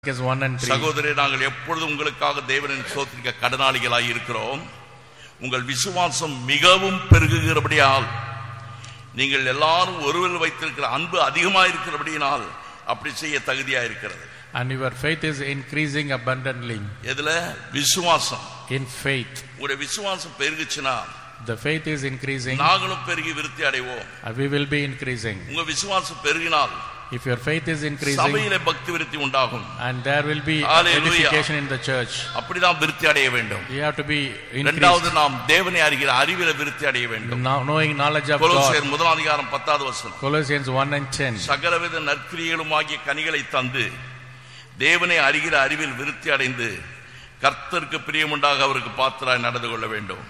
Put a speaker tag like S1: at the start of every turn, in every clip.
S1: Because 1 and 3.
S2: சகோதரே நாங்கள் எப்பொழுதும் உங்களுக்காக தேவனின் சோத்திரிக்க கடனாளிகளாய் இருக்கிறோம் உங்கள் விசுவாசம் மிகவும் பெருகுகிறபடியால் நீங்கள் எல்லாரும் ஒருவர் வைத்திருக்கிற அன்பு அதிகமாக இருக்கிறபடியினால் அப்படி செய்ய தகுதியா இருக்கிறது
S1: And your faith is increasing abundantly.
S2: எதுல விசுவாசம்
S1: In faith.
S2: உங்களுடைய விசுவாசம் பெருகுச்சுன்னா
S1: The faith is increasing.
S2: நாங்களும் பெருகி விருத்தி அடைவோம்
S1: and We will be increasing.
S2: உங்க விசுவாசம் பெருகினால்
S1: If your faith is increasing,
S2: சபையில பக்தி விருத்தி உண்டாகும்
S1: and there will be
S2: Hallelujah.
S1: edification in the church,
S2: அப்படிதான் விருத்தி அடைய வேண்டும்
S1: you have to be
S2: இரண்டாவது
S1: increased.
S2: நாம் தேவனை அறிகிற அறிவில விருத்தி அடைய வேண்டும்
S1: Now, knowing knowledge of God.
S2: கொலோசியர் முதலாம் அதிகாரம் பத்தாவது வசனம்
S1: Colossians 1 and 10.
S2: சகலவித நற்கிரியலுமாகிய கனிகளை தந்து தேவனை அறிகிற அறிவில் விருத்தி அடைந்து கர்த்தருக்கு பிரியமுண்டாக அவருக்கு பாத்திராய் நடந்து கொள்ள வேண்டும்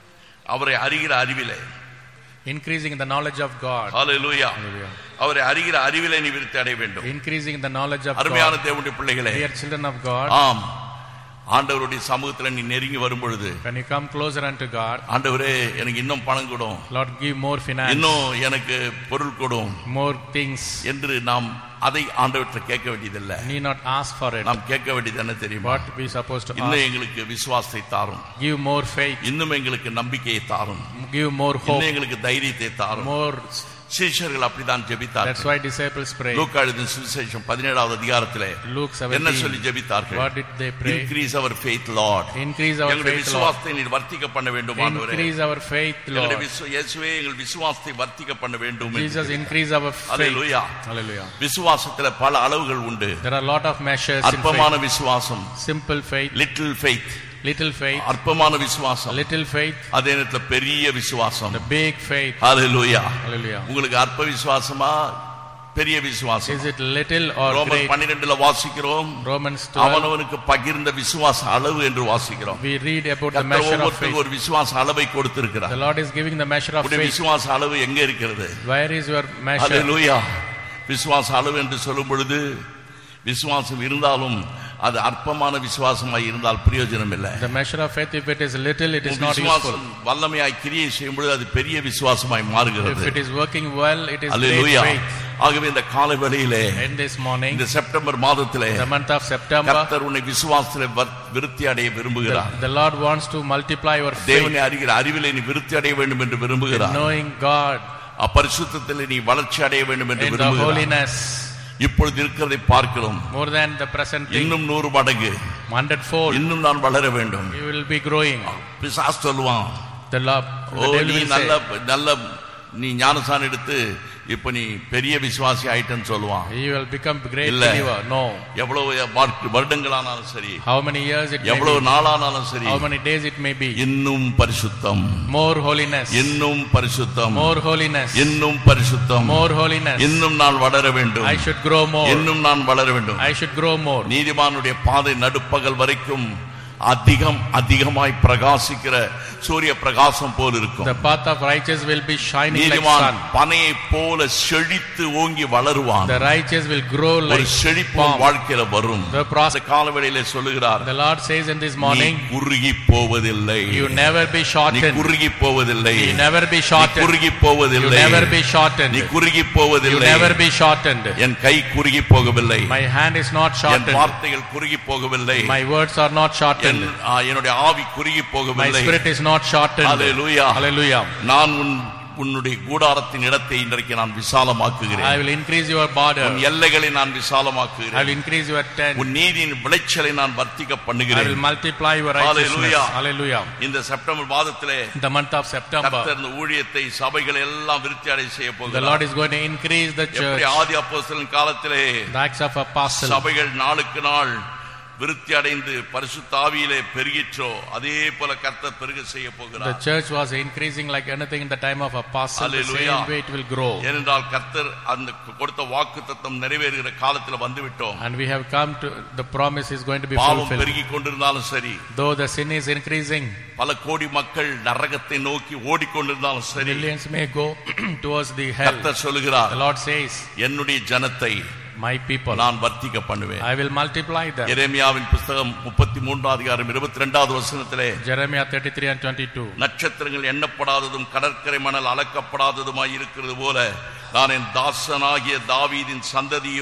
S2: அவரை அறிகிற அறிவிலே
S1: Increasing in the knowledge of God.
S2: Hallelujah
S1: Hallelujah.
S2: அவரை அறிகிற அறிவிலே நீ விருத்தி அடைய வேண்டும்
S1: Increasing in the knowledge of
S2: அருமையான
S1: God.
S2: தேவனுடைய பிள்ளைகளே
S1: Dear children of God,
S2: ஆம் ஆண்டவருடைய சமூகத்துல நீ நெருங்கி வரும் பொழுது
S1: when you come closer unto God,
S2: ஆண்டவரே எனக்கு இன்னும் பணம் கொடும்
S1: Lord, give more finance,
S2: இன்னும் எனக்கு பொருள் கொடும்
S1: more things.
S2: என்று நாம் அதை ஆண்டவர்கிட்ட கேட்க வேண்டியதில்லை
S1: Need not ask for it.
S2: நாம் கேட்க வேண்டியது என்ன தெரியுமா
S1: What we supposed to
S2: இன்னும்
S1: ask?
S2: எங்களுக்கு விசுவாசத்தை தாரும்
S1: Give more faith,
S2: இன்னும் எங்களுக்கு நம்பிக்கையை தாரும்
S1: give more hope,
S2: இன்னும் எங்களுக்கு தைரியத்தை தாரும்
S1: more.
S2: சீஷர்கள் அப்படிதான்
S1: That's
S2: ஜெபித்தார்கள்
S1: why disciples pray.
S2: லூக்கா எழுதின சுவிசேஷம் பதினேழாவது அதிகாரத்திலே
S1: Luke
S2: என்ன சொல்லி
S1: 17.
S2: ஜெபித்தார்கள்
S1: What did they pray?
S2: Increase our faith lord
S1: Increase our
S2: எங்களுடைய
S1: faith, Lord.
S2: விசுவாசத்தை நீர் வர்த்திக்க பண்ண வேண்டும் ஆண்டவரே
S1: Increase our faith,
S2: எங்களுடைய
S1: Lord.
S2: விசு- இயேசுவே எங்கள் விசுவாசத்தை வர்த்திக்க பண்ண வேண்டும் என்று
S1: Jesus, increase our faith.
S2: Hallelujah.
S1: Hallelujah.
S2: விசுவாசத்துல பல அளவுகள் உண்டு
S1: There are a lot of measures in
S2: அற்பமான
S1: faith.
S2: விசுவாசம்
S1: Simple faith,
S2: little faith
S1: little faith,
S2: அற்பமான விசுவாசம்
S1: little faith,
S2: அதே நேரத்துல பெரிய விசுவாசம்
S1: the big faith.
S2: Hallelujah
S1: Hallelujah.
S2: உங்களுக்கு அற்ப விசுவாசமா பெரிய விசுவாசம்
S1: Is it little or
S2: ரோமர்
S1: great?
S2: பன்னிரெண்டுல வாசிக்கிறோம்
S1: Romans 12,
S2: அவனவனுக்கு பகிர்ந்த விசுவாச அளவு என்று வாசிக்கிறோம்
S1: we read about the
S2: கர்த்தர்
S1: measure of
S2: ஒவ்வொருத்தருக்கும்
S1: faith.
S2: ஒரு விசுவாச அளவை கொடுத்திருக்கிறார்
S1: The Lord is giving the measure of
S2: உங்களுடைய
S1: faith.
S2: விசுவாச அளவு எங்க இருக்கிறது
S1: Where is your measure?
S2: ஹalleluya விசுவாச அளவு என்று சொல்லும் பொழுது விசுவாசம் இருந்தாலும் அது அற்பமான விசுவாசமாய் இருந்தால் பிரயோஜனம் இல்லை
S1: The measure of faith, if it is little, it is
S2: உன்
S1: not useful.
S2: விசுவாசம் வல்லமையாய் கிரியை செய்யும் பொழுது அது பெரிய விசுவாசமாய்
S1: If
S2: மாறுகிறது
S1: it is working well, it is great
S2: hallelujah
S1: faith.
S2: ஆகவே இந்த காலை வேளையிலே
S1: In this morning,
S2: இந்த செப்டம்பர் மாதத்திலே
S1: the month of September,
S2: கர்த்தர் உன்னை விசுவாசத்திலே வர்- விருத்தி அடைய விரும்புகிறார்
S1: the, the Lord wants to multiply your faith,
S2: தேவனை அறிகிற அறிவிலே நீ விருத்தி அடைய வேண்டும் என்று விரும்புகிறார்
S1: knowing God
S2: அப்பரிசுத்தத்திலே நீ வளர்ச்சி அடைய வேண்டும் என்று
S1: in the
S2: விரும்புகிறார்
S1: holiness
S2: இப்பொழுது இருக்கிறதை பார்க்கிறோம்
S1: more than the present thing,
S2: இன்னும் நூறு மடங்கு
S1: hundredfold.
S2: இன்னும் நான் வளர வேண்டும்
S1: You will be growing.
S2: பிசாஸ் சொல்லுவான்
S1: The love,
S2: O
S1: the devil
S2: நீ
S1: will
S2: நல்ல
S1: say,
S2: நல்ல நீ ஞானசான் எடுத்து இப்ப நீ பெரிய விசுவாசி ஆயிட்டேன்னு சொல்லுவான்
S1: you will become great
S2: இல்ல.
S1: believer. No.
S2: எவ்வளவு வார்க்கு- வருடங்களானாலும் சரி
S1: How many years it may
S2: எவ்வளவு
S1: be,
S2: நாளானாலும் சரி
S1: how many days it may be,
S2: இன்னும் பரிசுத்தம்
S1: more holiness,
S2: இன்னும் பரிசுத்தம்
S1: more holiness,
S2: இன்னும் பரிசுத்தம்
S1: more holiness.
S2: இன்னும் நான் வளர வேண்டும்
S1: I should grow more.
S2: இன்னும் நான் வளர வேண்டும்
S1: I should grow more.
S2: நீதிமானுடைய பாதை நடுப்பகல் வரைக்கும் அதிகம் அதிகமாய் பிரகாசிக்கிற சூரிய பிரகாசம் போல் இருக்கும்
S1: The path of righteous will be shining like
S2: நீதிமான்
S1: sun.
S2: பனையை போல செழித்து ஓங்கி வளருவான்
S1: The righteous will grow
S2: ஒரு
S1: like
S2: செழிப்பு உன்
S1: palm.
S2: வாழ்க்கையில வரும்
S1: The pros-
S2: இந்த காலவெளியில சொல்லுகிறார்
S1: The Lord says in this
S2: நீ
S1: morning,
S2: குறுகி போவதில்லை
S1: you never be
S2: நீ
S1: shortened.
S2: குறுகி போவதில்லை
S1: You never be
S2: நீ
S1: shortened.
S2: குறுகி
S1: You
S2: போவதில்லை
S1: never be
S2: நீ
S1: shortened.
S2: குறுகி
S1: You
S2: போவதில்லை
S1: never be shortened.
S2: என் கை குறுகி போகவில்லை
S1: My hand is not
S2: N
S1: shortened.
S2: வார்த்தைகள் குறுகி போகவில்லை
S1: My words are not
S2: N
S1: shortened.
S2: ஆ, என்னுடைய ஆவி குறுகி
S1: My
S2: போகவில்லை
S1: spirit is not shortened.
S2: Hallelujah.
S1: Hallelujah.
S2: நான் உன் உன்னுடைய கூடாரத்தின் இடத்தை இன்றைக்கு நான்
S1: I
S2: விசாலமாக்குகிறேன்
S1: will increase your border.
S2: உன் எல்லைகளை நான்
S1: I will
S2: விசாலமாக்குகிறேன்
S1: increase your tent.
S2: உன் நீதியின் விளைச்சலை நான் வர்த்திக்க
S1: I will
S2: பண்ணுகிறேன்
S1: multiply your righteousness.
S2: Hallelujah.
S1: Hallelujah.
S2: இந்த செப்டம்பர் மாதத்திலே
S1: In the month of September,
S2: கர்த்தர் இந்த ஊழியத்தை சபைகள் எல்லாம் விருத்தி அடைய செய்ய
S1: the
S2: போகிறார்
S1: Lord is going to increase the
S2: எப்படி
S1: church.
S2: ஆதி அப்போஸ்தலன் காலத்திலே
S1: The acts of apostles.
S2: சபைகள் நாளுக்கு நாள் விருத்தி அடைந்து பரிசுத்தாவியிலே பெருகிற்றோ அதே போல கர்த்தர் பெருக செய்ய
S1: The
S2: போகிறார்
S1: church was increasing like anything in the time of apostles. The
S2: Hallelujah.
S1: same way it will grow.
S2: ஏனென்றால் கர்த்தர் அந்த கொடுத்த வாக்கு தத்தம் நிறைவேறுகிற காலத்துல வந்து விட்டோம்
S1: And we have come to the promise is going to be
S2: பாவம்
S1: fulfilled.
S2: பெருகி கொண்டிருந்தாலும் சரி
S1: Though the sin is increasing,
S2: பல கோடி மக்கள் நரகத்தை நோக்கி ஓடிக்கொண்டிருந்தாலும் சரி
S1: millions may go towards the hell.
S2: கர்த்தர் சொல்லுகிறார்
S1: The Lord says,
S2: என்னுடைய ஜனத்தை
S1: My people,
S2: நான் வர்த்திக்க பண்ணுவேன்
S1: I will multiply them.
S2: எரேமியாவின் புஸ்தகம் முப்பத்தி மூன்றாம் அதிகாரம் இருபத்தி ரெண்டாவது வசனத்திலே
S1: Jeremiah 33 and 22.
S2: நட்சத்திரங்கள் எண்ணப்படாததும் கடற்கரை மணல் அளக்கப்படாததுமாய் இருக்கிறது போல நான் என் தாசனாகிய தாவீதின் சந்ததியும்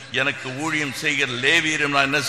S2: எனக்கு ஊழியம் செய்கிற லேவியரும் நான் என்ன